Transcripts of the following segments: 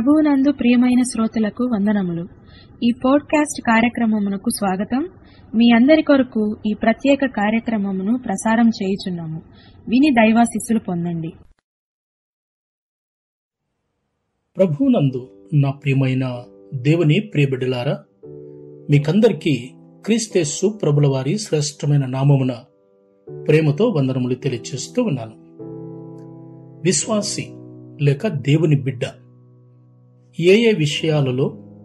ప్రభువునందు ప్రియమైన శ్రోతలకు వందనములు ఈ పోడ్కాస్ట్ కార్యక్రమమునకు స్వాగతం మీ అందరి కొరకు ఈ ప్రత్యేక కార్యక్రమమును ప్రసారం చేయుచున్నాము విని దైవాశిస్సులు పొందండి ప్రభువునందు నా ప్రియమైన దేవుని ప్రియబిడ్డలారా మీకందరికీ క్రీస్తేస్సు ప్రభుల వారి శ్రేష్టమైన నామమున ప్రేమతో వందనములు తెలియచేస్తూ ఉన్నాను విశ్వాసి లేక దేవుని బిడ్డ ఏ ఏ విషయాలలో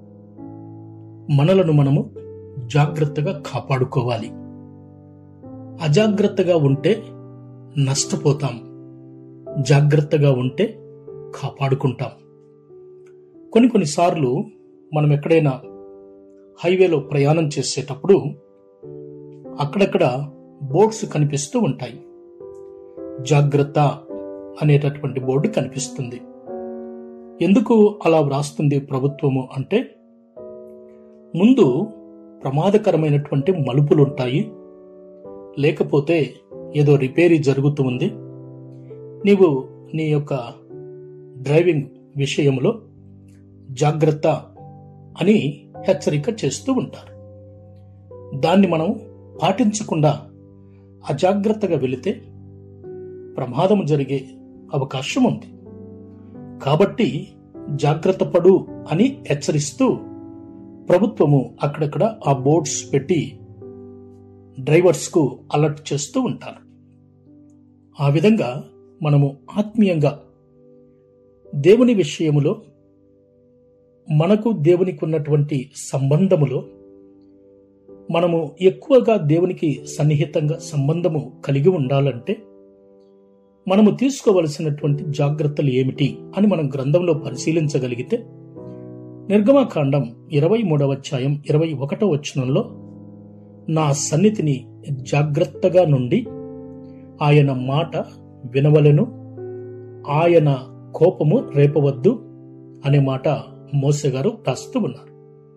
మనలను మనము జాగ్రత్తగా కాపాడుకోవాలి అజాగ్రత్తగా ఉంటే నష్టపోతాం జాగ్రత్తగా ఉంటే కాపాడుకుంటాం కొన్ని కొన్నిసార్లు మనం ఎక్కడైనా హైవేలో ప్రయాణం చేసేటప్పుడు అక్కడక్కడ బోర్డ్స్ కనిపిస్తూ ఉంటాయి జాగ్రత్త అనేటటువంటి బోర్డు కనిపిస్తుంది ఎందుకు అలా వ్రాస్తుంది ప్రభుత్వము అంటే ముందు ప్రమాదకరమైనటువంటి మలుపులు ఉంటాయి లేకపోతే ఏదో రిపేరీ జరుగుతూ ఉంది నీవు నీ యొక్క డ్రైవింగ్ విషయంలో జాగ్రత్త అని హెచ్చరిక చేస్తూ ఉంటారు దాన్ని మనం పాటించకుండా అజాగ్రత్తగా వెళితే ప్రమాదం జరిగే అవకాశం ఉంది కాబట్టి జాగ్రత్త పడు అని హెచ్చరిస్తూ ప్రభుత్వము అక్కడక్కడ ఆ బోర్డ్స్ పెట్టి డ్రైవర్స్ కు అలర్ట్ చేస్తూ ఉంటారు ఆ విధంగా మనము ఆత్మీయంగా దేవుని విషయములో మనకు దేవునికి ఉన్నటువంటి సంబంధములో మనము ఎక్కువగా దేవునికి సన్నిహితంగా సంబంధము కలిగి ఉండాలంటే మనము తీసుకోవలసినటువంటి జాగ్రత్తలు ఏమిటి అని మనం గ్రంథంలో పరిశీలించగలిగితే నిర్గమకాండం ఇరవై మూడవ అధ్యాయం ఇరవై ఒకటో వచనంలో నా సన్నిధిని జాగ్రత్తగా నుండి ఆయన మాట వినవలను ఆయన కోపము రేపవద్దు అనే మాట మోసే గారు రాస్తూ ఉన్నారు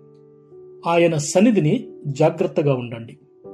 ఆయన సన్నిధిని జాగ్రత్తగా ఉండండి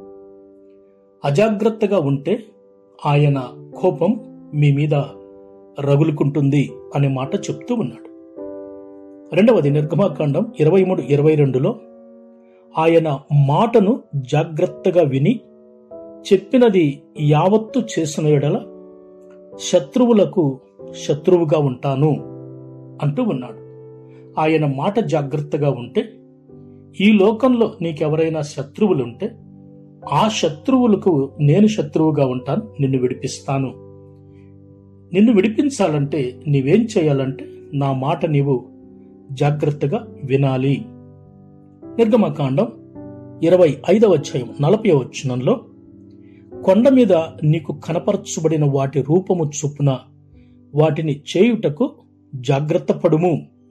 అజాగ్రత్తగా ఉంటే ఆయన కోపం మీ మీద రగులుకుంటుంది అనే మాట చెప్తూ ఉన్నాడు రెండవది నిర్గమాకాండం ఇరవై మూడు ఇరవై రెండులో ఆయన మాటను జాగ్రత్తగా విని చెప్పినది యావత్తు చేసిన ఎడల శత్రువులకు శత్రువుగా ఉంటాను అంటూ ఉన్నాడు ఆయన మాట జాగ్రత్తగా ఉంటే ఈ లోకంలో నీకెవరైనా శత్రువులుంటే ఆ శత్రువులకు నేను శత్రువుగా ఉంటాను నిన్ను విడిపిస్తాను నిన్ను విడిపించాలంటే నీవేం చేయాలంటే నా మాట నీవు జాగ్రత్తగా వినాలి నిర్గమకాండం ఇరవై ఐదవ అధ్యాయం నలభై వచనంలో కొండ మీద నీకు కనపరచబడిన వాటి రూపము చొప్పున వాటిని చేయుటకు జాగ్రత్త పడుము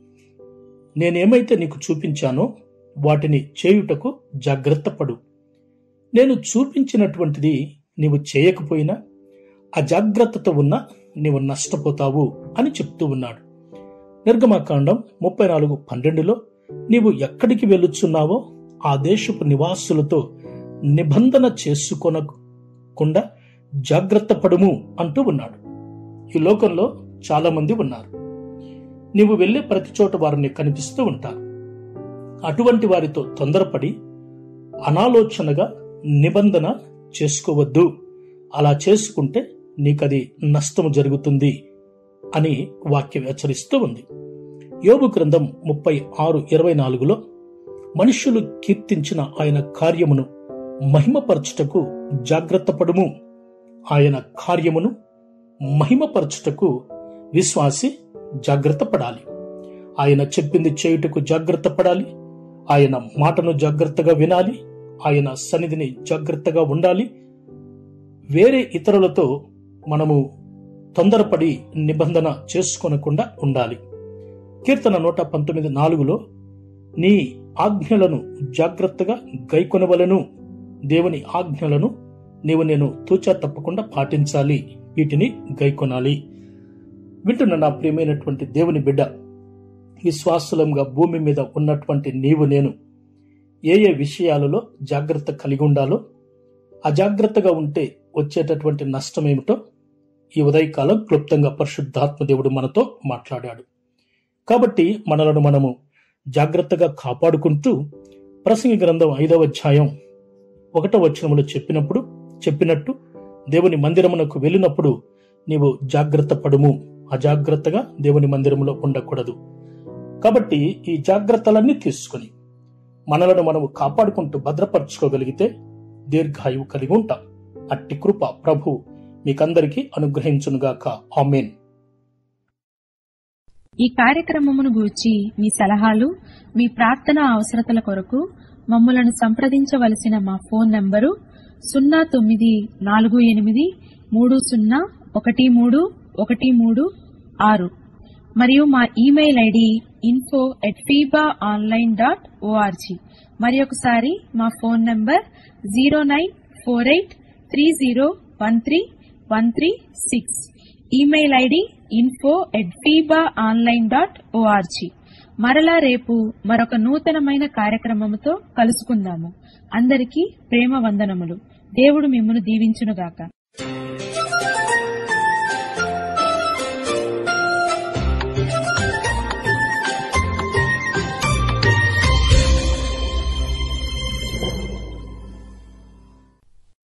నేనేమైతే నీకు చూపించానో వాటిని చేయుటకు జాగ్రత్త పడు నేను చూపించినటువంటిది నీవు చేయకపోయినా అజాగ్రత్తతో ఉన్న నీవు నష్టపోతావు అని చెప్తూ ఉన్నాడు నిర్గమాకాండం ముప్పై నాలుగు పన్నెండులో నీవు ఎక్కడికి వెళ్ళుచున్నావో ఆ దేశపు నివాసులతో నిబంధన చేసుకొనకుండా జాగ్రత్త పడుము అంటూ ఉన్నాడు ఈ లోకంలో చాలా మంది ఉన్నారు నీవు వెళ్లే ప్రతి చోట వారిని కనిపిస్తూ ఉంటారు అటువంటి వారితో తొందరపడి అనాలోచనగా నిబంధన చేసుకోవద్దు అలా చేసుకుంటే నీకది నష్టము జరుగుతుంది అని వాక్యం హెచ్చరిస్తూ ఉంది యోగు గ్రంథం ముప్పై ఆరు ఇరవై నాలుగులో మనుష్యులు కీర్తించిన ఆయన కార్యమును మహిమపరచుటకు జాగ్రత్త పడుము ఆయన కార్యమును మహిమపరచుటకు విశ్వాసి జాగ్రత్త పడాలి ఆయన చెప్పింది చేయుటకు జాగ్రత్త పడాలి ఆయన మాటను జాగ్రత్తగా వినాలి ఆయన సన్నిధిని జాగ్రత్తగా ఉండాలి వేరే ఇతరులతో మనము తొందరపడి నిబంధన చేసుకొనకుండా ఉండాలి కీర్తన నూట పంతొమ్మిది నాలుగులో నీ ఆజ్ఞలను జాగ్రత్తగా గైకొనవలను దేవుని ఆజ్ఞలను నీవు నేను తూచా తప్పకుండా పాటించాలి వీటిని గైకొనాలి వింటున్న నా ప్రియమైనటువంటి దేవుని బిడ్డ విశ్వాసులంగా భూమి మీద ఉన్నటువంటి నీవు నేను ఏ ఏ విషయాలలో జాగ్రత్త కలిగి ఉండాలో అజాగ్రత్తగా ఉంటే వచ్చేటటువంటి నష్టమేమిటో ఈ ఉదయకాలం క్లుప్తంగా పరిశుద్ధాత్మ దేవుడు మనతో మాట్లాడాడు కాబట్టి మనలను మనము జాగ్రత్తగా కాపాడుకుంటూ ప్రసంగి గ్రంథం ఐదవ అధ్యాయం ఒకటో వచనములో చెప్పినప్పుడు చెప్పినట్టు దేవుని మందిరమునకు వెళ్ళినప్పుడు నీవు జాగ్రత్త పడుము అజాగ్రత్తగా దేవుని మందిరంలో ఉండకూడదు కాబట్టి ఈ జాగ్రత్తలన్నీ తీసుకుని మనలను మనము కాపాడుకుంటూ భద్రపరచుకోగలిగితే దీర్ఘాయువు కలిగి ఉంటాం అట్టి కృప ప్రభు మీకందరికీ అనుగ్రహించునుగాక ఆమెన్ ఈ కార్యక్రమమును గూర్చి మీ సలహాలు మీ ప్రార్థన అవసరతల కొరకు మమ్మలను సంప్రదించవలసిన మా ఫోన్ నంబరు సున్నా తొమ్మిది నాలుగు ఎనిమిది మూడు సున్నా ఒకటి మూడు ఒకటి మూడు ఆరు మరియు మా email ID info at FIBA online dot O R G మరి ఒకసారి మా phone number zero nine four eight three zero one three one three six email ID info at FIBA online dot O R G మరలా రేపు మరొక నూతనమైన కార్యక్రమముతో కలుసుకుందాము అందరికీ ప్రేమ వందనములు దేవుడు మిమ్మను దీవించునుగాక